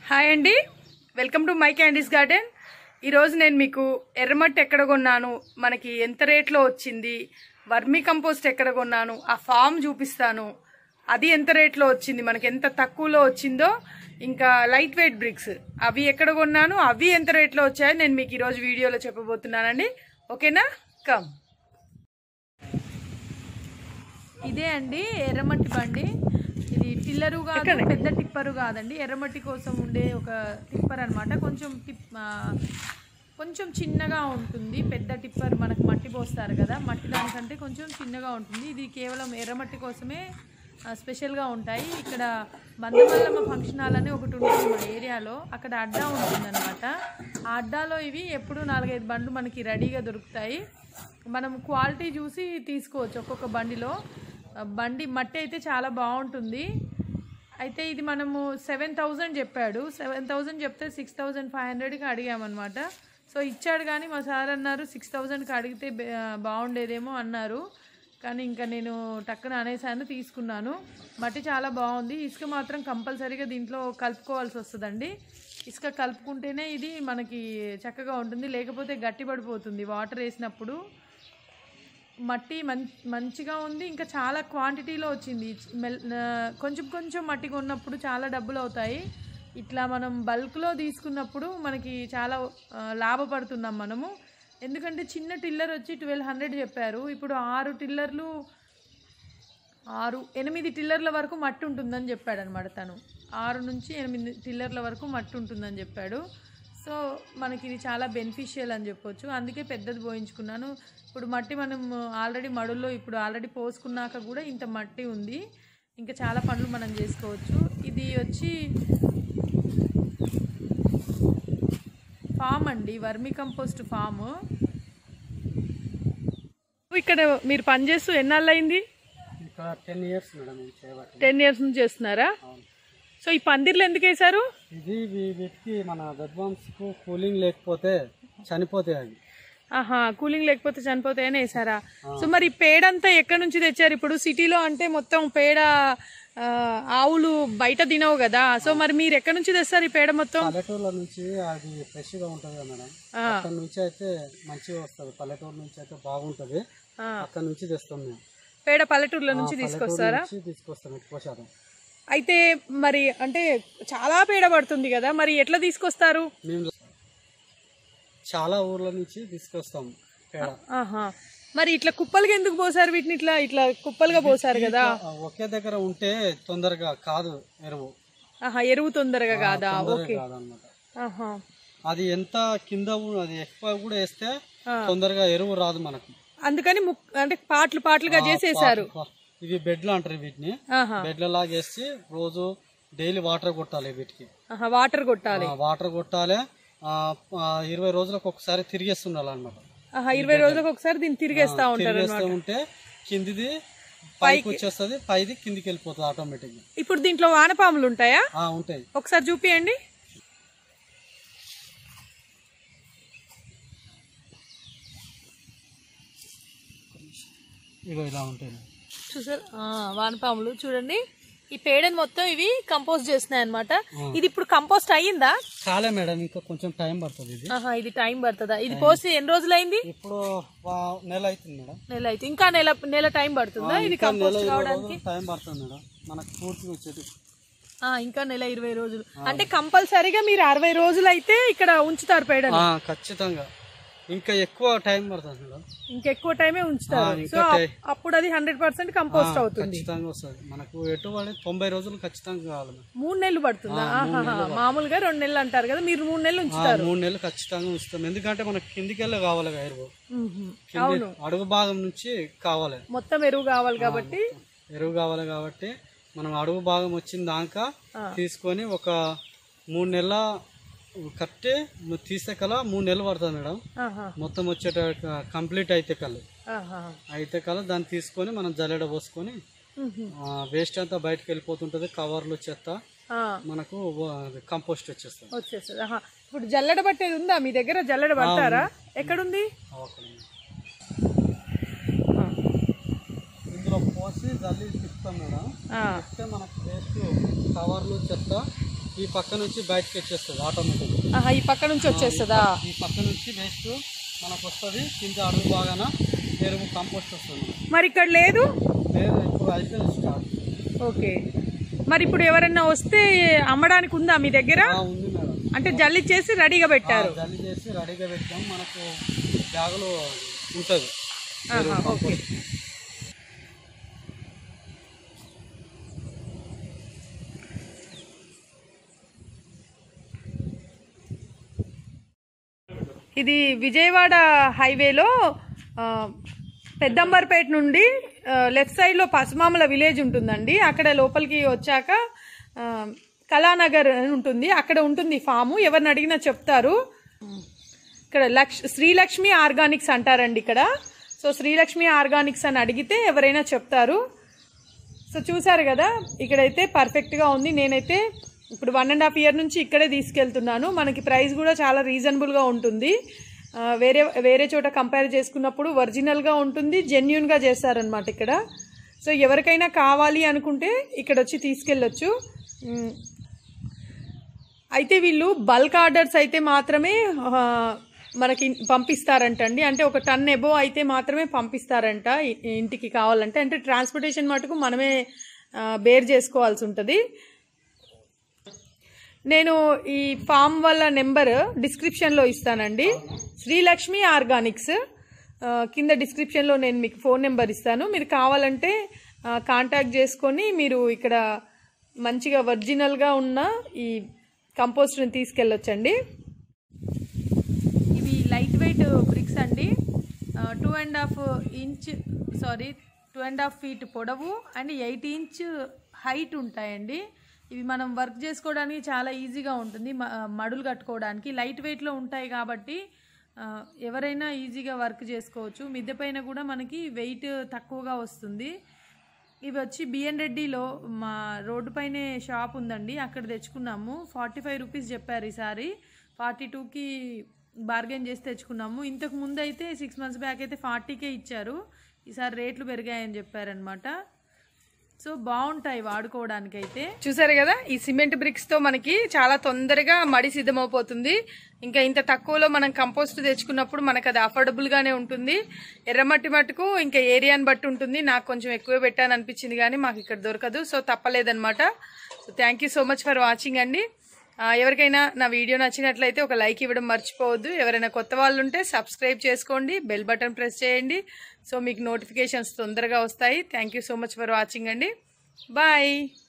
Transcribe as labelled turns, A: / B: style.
A: Hi అండి welcome to my candy's garden ఈరోజు నేను మీకు ఎర్రమట్టి ఎక్కడ కొన్నాను మనకి ఎంత రేట్లో వచ్చింది వర్మీ కంపోస్ట్ ఎక్కడ కొన్నాను ఆ ఫామ్ చూపిస్తాను అది ఎంత రేట్లో వచ్చింది మనకి ఎంత తక్కువలో వచ్చిందో ఇంకా లైట్ వెయిట్ బ్రిక్స్ అవి ఎక్కడ కొన్నాను అవి ఎంత రేట్లో వచ్చాయో నేను మీకు ఈరోజు వీడియోలో చెప్పబోతున్నానండి ఓకేనా కమ్ ఇదే అండి ఎర్రమట్టి బండి ఇది టిల్లరు కాదు పెద్ద టిప్పరు కాదండి ఎర్రమట్టి కోసం ఉండే ఒక టిప్పర్ అన్నమాట కొంచెం టిప్ ఆ, కొంచెం చిన్నగా ఉంటుంది పెద్ద టిప్పర్ మనకు మట్టి పోస్తారు కదా మట్టి దానికంటే కొంచెం చిన్నగా ఉంటుంది ఇది కేవలం ఎర్రమట్టి కోసమే ఆ, స్పెషల్గా ఉంటాయి ఇక్కడ బంధమల్లమ్మ ఫంక్షన్ హాల్ అని ఒకటి ఉంటుంది మన ఏరియాలో అక్కడ అడ్డా ఉంటుందన్నమాట ఆ అడ్డాలో ఇవి ఎప్పుడు నాలుగైదు బండ్లు మనకి రెడీగా దొరుకుతాయి మనం క్వాలిటీ చూసి తీసుకోవచ్చు ఒక్కొక్క బండిలో ఆ, బండి మట్టి అయితే చాలా బాగుంటుంది అయితే ఇది మనము సెవెన్ థౌజండ్ చెప్పాడు సెవెన్ థౌజండ్ చెప్తే సిక్స్ థౌజండ్ ఫైవ్ హండ్రెడ్కి అడిగామన్నమాట సో ఇచ్చాడు కానీ మా సార్ అన్నారు సిక్స్ థౌజండ్కి అడిగితే బే- బాగుండేదేమో అన్నారు కానీ ఇంకా నేను టక్కున అనేసాను తీసుకున్నాను మట్టి చాలా బాగుంది ఇసుక మాత్రం కంపల్సరీగా దీంట్లో కలుపుకోవాల్సి వస్తుందండి ఇసుక కలుపుకుంటేనే ఇది మనకి చక్కగా ఉంటుంది లేకపోతే గట్టిపడిపోతుంది వాటర్ వేసినప్పుడు మట్టి మం మంచిగా ఉంది ఇంకా చాలా క్వాంటిటీలో వచ్చింది మెల్ ఆ, కొంచెం కొంచెం మట్టి కొన్నప్పుడు చాలా డబ్బులు అవుతాయి ఇట్లా మనం బల్క్లో తీసుకున్నప్పుడు మనకి చాలా ఆ, లాభపడుతున్నాం మనము ఎందుకంటే చిన్న టిల్లర్ వచ్చి ట్వెల్వ్ హండ్రెడ్ చెప్పారు ఇప్పుడు ఆరు టిల్లర్లు ఆరు ఎనిమిది టిల్లర్ల వరకు మట్టి ఉంటుందని చెప్పాడు అనమాట తను ఆరు నుంచి ఎనిమిది టిల్లర్ల వరకు మట్టి ఉంటుందని చెప్పాడు సో మనకి ఇది చాలా బెనిఫిషియల్ అని చెప్పొచ్చు అందుకే పెద్దది పోయించుకున్నాను ఇప్పుడు మట్టి మనం ఆల్రెడీ మడుల్లో ఇప్పుడు ఆల్రెడీ పోసుకున్నాక కూడా ఇంత మట్టి ఉంది ఇంకా చాలా పనులు మనం చేసుకోవచ్చు ఇది వచ్చి ఫామ్ అండి వర్మి కంపోస్ట్ ఫామ్ ఇక్కడ మీరు పనిచేస్తూ ఎన్నాళ్ళు అయింది
B: ఇంకా టెన్ ఇయర్స్ మేడం నేను చేయబట్టి
A: టెన్ ఇయర్స్ నుంచి చేస్తున్నారా సో ఈ పందిర్లు ఎందుకు వేశారు
B: ఇది వీ- వీటికి మన వెడ్వామ్స్కు కూలింగ్ లేకపోతే చనిపోతాయి అవి
A: ఆహా కూలింగ్ లేకపోతే చనిపోతాయని వేసారా సో మరి ఈ పేడ అంతా ఎక్కడి నుంచి తెచ్చారు ఇప్పుడు సిటీలో అంటే మొత్తం పేడ ఆ, ఆవులు బయట తినవు కదా సో మరి మీరు ఎక్కడి నుంచి తెస్తారు ఈ పేడ మొత్తం
B: పల్లెటూర్ల నుంచి అది ఫ్రెష్గా ఉంటుంది కదా మేడం అక్కడ నుంచి అయితే మంచిగా వస్తుంది పల్లెటూరు నుంచి అయితే బాగుంటుంది
A: ఆ.
B: అక్కడ నుంచి తెస్తాం మేము
A: పేడ పల్లెటూర్ల నుంచి
B: పల్లెటూరు
A: తీసుకొస్తారా
B: నుంచి తీసుకొస్తాం ఎక్కువ శాతం
A: అయితే మరి అంటే చాలా పేడ పడుతుంది కదా మరి ఎట్లా తీసుకొస్తారు
B: మేము చాలా ఊర్ల నుంచి తీసుకొస్తాం పేడ
A: ఆహా మరి ఇట్లా కుప్పలుగా ఎందుకు పోసారు వీటిని ఇట్లా ఇట్లా కుప్పలుగా పోసారు కదా
B: ఆ, ఒకే దగ్గర ఉంటే తొందరగా కాదు ఎరువు
A: ఆహా ఎరువు తొందరగా కాదా
B: తొందరగా కాదనమాట
A: ఆహా
B: అది ఎంత కింద ఉ- అది ఎక్కువ కూడా వేస్తే
A: ఆ.
B: తొందరగా ఎరువు రాదు మనకు
A: అందుకని ముక్ అంటే పాటలు పాటలుగా చేసేసారు
B: పా- ఇవి బెడ్లు అంటారు వీటిని
A: ఆహా
B: బెడ్ల లాగేసి రోజు డైలీ వాటర్ కొట్టాలి వీటికి
A: ఆహా వాటర్ కొట్టాలి
B: ఆ, వాటర్ కొట్టాలి ఆ, ఆ, ఇరవై రోజులకు ఒకసారి తిరిగేస్తుండాలి అనమాట
A: ఆహా ఇరవై రోజులకు ఒకసారి దీన్ని తిరిగేస్తా ఉంటారు
B: తిరిగేస్తూ ఉంటే కిందిది పైకి వచ్చేస్తుంది పైది కిందికి వెళ్ళిపోతుంది ఆటోమేటిక్ గా
A: ఇప్పుడు దీంట్లో వానపాములు ఉంటాయా
B: ఆ, ఉంటాయి
A: ఒకసారి చూపియండి
B: ఇగో ఇలా ఉంటాయి
A: చూసారు వానపాములు చూడండి ఈ పేడని మొత్తం ఇవి కంపోస్ట్ చేస్తున్నాయి అనమాట ఇది ఇప్పుడు కంపోస్ట్ అయ్యిందా
B: కాలే మేడం ఇంకా కొంచెం టైం పడుతుంది ఇది
A: ఆహా ఇది టైం పడుతుందా ఇది పోసి ఎన్ని రోజులు అయింది
B: ఇప్పుడు వా- నెల అవుతుంది మేడం
A: నెల అయితే ఇంకా నెల నెల టైం పడుతుందా ఇది
B: ఇంకా నెల
A: కంపోస్ట్
B: ఇరవై
A: కావడానికి
B: రోజులు టైం పడుతుంది మేడం మనకు పూర్తిగా వచ్చేది
A: ఆ, ఇంకా నెల ఇరవై రోజులు అంటే కంపల్సరీగా మీరు అరవై రోజులు అయితే ఇక్కడ ఉంచుతారు పేడని
B: ఆ, ఖచ్చితంగా ఇంకా ఎక్కువ టైం పడుతుంది మేడం
A: ఇంకెక్కువ టైమే ఉంచుతారు
B: ఆ,
A: సో
B: ఇంకా టై-
A: అప్పుడు అది హండ్రెడ్ పర్సెంట్ కంపోస్ట్ అవుతుంది
B: ఖచ్చితంగా వస్తుంది మనకు ఎటువంటి తొంభై రోజులు ఖచ్చితంగా కావాలి మేడం
A: మూడు నెలలు పడుతుందా ఆహాహా. మామూలుగా రెండు నెలలు అంటారు కదా మీరు మూడు నెలలు
B: ఆ,
A: ఉంచుతారు
B: మూడు నెలలు ఖచ్చితంగా ఉంచుతాం ఎందుకంటే మనకి కిందికి వెళ్ళి కావాలి కదా ఎరువు
A: మ్మ్.
B: కింది అడుగు భాగం నుంచి కావాలి
A: మొత్తం ఎరువు కావాలి కాబట్టి
B: ఎరువు కావాలి కాబట్టి మనం అడుగు భాగం వచ్చిన దాకా
A: ఆ.
B: తీసుకొని ఒక మూడు నెలల కట్టి తీసే కల మూడు నెలలు పడుతుంది మేడం
A: ఆహా.
B: మొత్తం వచ్చేట కంప్లీట్ అయితే కళ్ళు
A: ఆహా.
B: అయితే కల దాన్ని తీసుకొని మనం జల్లెడ పోసుకొని
A: మ్మ్.
B: వేస్ట్ అంతా బయటకు వెళ్ళిపోతుంటుంది కవర్లు చెత్త
A: ఆ,
B: మనకు కంపోస్ట్ వచ్చేస్తుంది
A: వచ్చేస్తుంది ఆహా. ఇప్పుడు జల్లెడ పట్టేది ఉందా మీ దగ్గర జల్లెడ పడతారా ఎక్కడుంది
B: ఆవకాయ. ఇందులో పోసి జల్లి తిప్పుతాం మేడం
A: ఆ,
B: తిప్పితే మనకు వేస్ట్ కవర్లు చెత్త ఈ పక్క నుంచి బయటకి వచ్చేస్తుంది ఆటోమేటిక్
A: ఆహా, ఈ పక్క నుంచి వచ్చేస్తుందా
B: ఈ పక్క నుంచి వేస్ట్ మనకు వస్తుంది కింద అడుగు బాగాన ఎరువు కంపోస్ట్ వస్తుంది మనకు.
A: మరి ఇక్కడ లేదు
B: లేదు ఇప్పుడు అయిపోయింది స్టార్ట్
A: ఓకే మరి ఇప్పుడు ఎవరైనా వస్తే అమ్మడానికి ఉందా మీ దగ్గర
B: ఆ, ఉంది మేడం
A: అంటే జల్లి చేసి రెడీగా పెట్టారు
B: జల్లి చేసి రెడీగా పెట్టాం మనకు బ్యాగులో ఉంటుంది
A: ఆహా, ఓకే ఇది విజయవాడ హైవేలో ఆ, పెద్దంబర్పేట నుండి ఆ, లెఫ్ట్ సైడ్లో పసుమామల విలేజ్ ఉంటుందండి అక్కడ లోపలికి వచ్చాక ఆ, కళానగర్ అని ఉంటుంది అక్కడ ఉంటుంది ఫాము ఎవరిని అడిగినా చెప్తారు ఇక్కడ లక్ష్ శ్రీలక్ష్మి ఆర్గానిక్స్ అంటారండి ఇక్కడ సో శ్రీలక్ష్మి ఆర్గానిక్స్ అని అడిగితే ఎవరైనా చెప్తారు సో చూసారు కదా ఇక్కడైతే పర్ఫెక్ట్గా ఉంది నేనైతే ఇప్పుడు వన్ అండ్ హాఫ్ ఇయర్ నుంచి ఇక్కడే తీసుకెళ్తున్నాను మనకి ప్రైస్ కూడా చాలా రీజనబుల్గా ఉంటుంది ఆ, వేరే వేరే చోట కంపేర్ చేసుకున్నప్పుడు ఒరిజినల్గా ఉంటుంది జెన్యున్గా చేస్తారనమాట ఇక్కడ సో ఎవరికైనా కావాలి అనుకుంటే ఇక్కడ వచ్చి తీసుకెళ్ళొచ్చు ఉమ్, అయితే వీళ్ళు బల్క్ ఆర్డర్స్ అయితే మాత్రమే ఆ, మనకి పంపిస్తారంటండి అంటే ఒక టన్ ఎబో అయితే మాత్రమే పంపిస్తారంట ఇ- ఇంటికి కావాలంటే అంటే ట్రాన్స్పోర్టేషన్ మటుకు మనమే ఆ, బేర్ చేసుకోవాల్సి ఉంటుంది నేను ఈ ఫామ్ వాళ్ళ నెంబర్ డిస్క్రిప్షన్లో ఇస్తానండి శ్రీలక్ష్మి ఆర్గానిక్స్ ఆ, కింద డిస్క్రిప్షన్లో నేను మీకు ఫోన్ నెంబర్ ఇస్తాను మీరు కావాలంటే ఆ, కాంటాక్ట్ చేసుకొని మీరు ఇక్కడ మంచిగా ఒరిజినల్గా ఉన్న ఈ కంపోస్ట్ని తీసుకెళ్ళొచ్చండి ఇవి లైట్ వెయిట్ బ్రిక్స్ అండి two and half inch sorry two and half feet పొడవు అండ్ ఎయిట్ ఇంచ్ హైట్ ఉంటాయండి ఇవి మనం వర్క్ చేసుకోవడానికి చాలా ఈజీగా ఉంటుంది మ- మడులు కట్టుకోవడానికి లైట్ వెయిట్లో ఉంటాయి కాబట్టి ఆ, ఎవరైనా ఈజీగా వర్క్ చేసుకోవచ్చు మిద్దె పైన కూడా మనకి వెయిట్ తక్కువగా వస్తుంది ఇవి వచ్చి బిఎన్ రెడ్డిలో మా రోడ్డు పైనే షాప్ ఉందండి అక్కడ తెచ్చుకున్నాము ఫార్టీ ఫైవ్ రూపీస్ చెప్పారు ఈసారి ఫార్టీ టూకి బార్గెన్ చేసి తెచ్చుకున్నాము ఇంతకు ముందు అయితే సిక్స్ మంత్స్ బ్యాక్ అయితే ఫార్టీకే ఇచ్చారు ఈసారి రేట్లు పెరిగాయని చెప్పారనమాట సో బాగుంటాయి వాడుకోవడానికి అయితే చూసారు కదా ఈ సిమెంట్ బ్రిక్స్ తో మనకి చాలా తొందరగా మడి సిద్ధమైపోతుంది ఇంకా ఇంత తక్కువలో మనం కంపోస్ట్ తెచ్చుకున్నప్పుడు మనకు అది అఫోర్డబుల్ గానే ఉంటుంది ఎర్రమట్టి మట్టుకు ఇంకా ఏరియాని బట్టి ఉంటుంది నాకు కొంచెం ఎక్కువ పెట్టాను అనిపించింది కానీ మాకు ఇక్కడ దొరకదు సో తప్పలేదన్నమాట so thank you so much for watching అండి ఆ, ఎవరికైనా నా వీడియో నచ్చినట్లయితే ఒక లైక్ ఇవ్వడం మర్చిపోవద్దు ఎవరైనా కొత్త వాళ్ళు ఉంటే సబ్స్క్రైబ్ చేసుకోండి బెల్ బటన్ ప్రెస్ చేయండి సో మీకు నోటిఫికేషన్స్ తొందరగా వస్తాయి thank you so much for watching అండి బాయ్